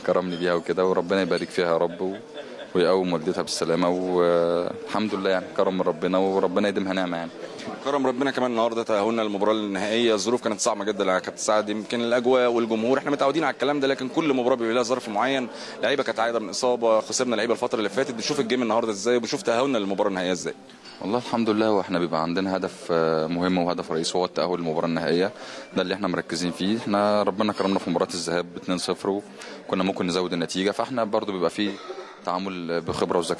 كرمني بيها وكده وربنا يبارك فيها يا رب و... ويقوم والدتها بالسلامه والحمد لله يعني كرم من ربنا وربنا يديمها نعمه يعني كرم ربنا كمان النهارده تاهلنا للمباراه النهائيه الظروف كانت صعبه جدا يا كابتن سعد يمكن الاجواء والجمهور احنا متعودين على الكلام ده لكن كل مباراه بيبقى لها ظرف معين لعيبه كانت عايده من اصابه خسرنا لعيبه الفتره اللي فاتت بنشوف الجيم النهارده ازاي وبنشوف تاهلنا للمباراه النهائيه ازاي والله الحمد لله واحنا بيبقى عندنا هدف آه، مهم وهدف رئيسي هو التأهل للمباراة النهائية ده اللي احنا مركزين فيه احنا ربنا كرمنا في مباراة الذهاب 2-0 وكنا ممكن نزود النتيجة فاحنا برضو بيبقى فيه تعامل بخبرة وذكاء